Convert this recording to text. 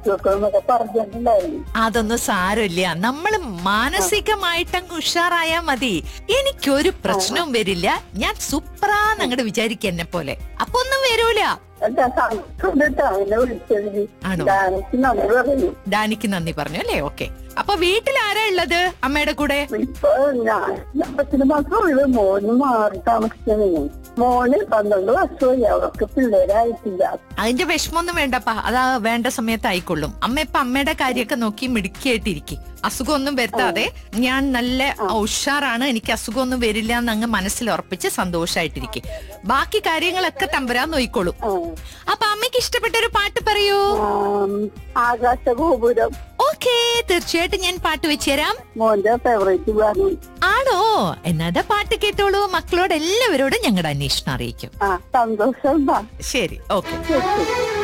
എന്നൊക്കെ പറഞ്ഞിട്ടുണ്ടായിരുന്നു അതൊന്നും സാരമില്ല നമ്മൾ മാനസികമായിട്ടങ്ങ് ഉഷാറായാ മതി എനിക്കൊരു പ്രശ്നവും വരില്ല ഞാൻ സൂപ്പറാന്ന് അങ്ങോട്ട് വിചാരിക്കുക എന്നെ പോലെ അപ്പൊ ഒന്നും വരൂല എന്താ സങ്കടം എന്നെ വിളിച്ചതിന് ആണോ? ഡാൻസ് നന്ദി പറയും ഡാനിക്ക് നന്ദി പറഞ്ഞു അല്ലേ ഓക്കെ അപ്പൊ വീട്ടിൽ ആരാ ഉള്ളത് അമ്മയുടെ കൂടെ ഇപ്പൊ ഞാൻ പത്തിന് മാത്രമേ മോന് മാറി താമസിക്കുന്നത് മോന് പന്ത്രണ്ട് വർഷമായി അവർക്ക് പിള്ളേരായിട്ടില്ല അതിന്റെ വിഷമൊന്നും വേണ്ടപ്പാ അതാ വേണ്ട സമയത്ത് ആയിക്കൊള്ളും അമ്മ ഇപ്പൊ അമ്മയുടെ കാര്യമൊക്കെ നോക്കി മിടുക്കിയായിട്ടിരിക്കും അസുഖമൊന്നും വരുത്താതെ ഞാൻ നല്ല ഉഷാറാണ് എനിക്ക് അസുഖമൊന്നും വരില്ല എന്ന് അങ്ങ് മനസ്സിൽ ഉറപ്പിച്ച് സന്തോഷായിട്ടിരിക്കും ബാക്കി കാര്യങ്ങളൊക്കെ തമ്പരാൻ നോയിക്കോളും ആ. അപ്പൊ അമ്മയ്ക്ക് ഇഷ്ടപ്പെട്ട ഒരു പാട്ട് പറയൂ ആം, ആകാശഗോപുരം ഓക്കേ തീർച്ചയായിട്ടും ഞാൻ പാട്ട് വെച്ചുതരാം മോന്റെ ഫേവറേറ്റ് ഗാനം ആണോ എന്നാ പാട്ട് കേട്ടോളൂ മക്കളോട് എല്ലാവരോടും ഞങ്ങളുടെ അന്വേഷണം അറിയിക്കും ആ സന്തോഷം ശരി ഓക്കെ ശരി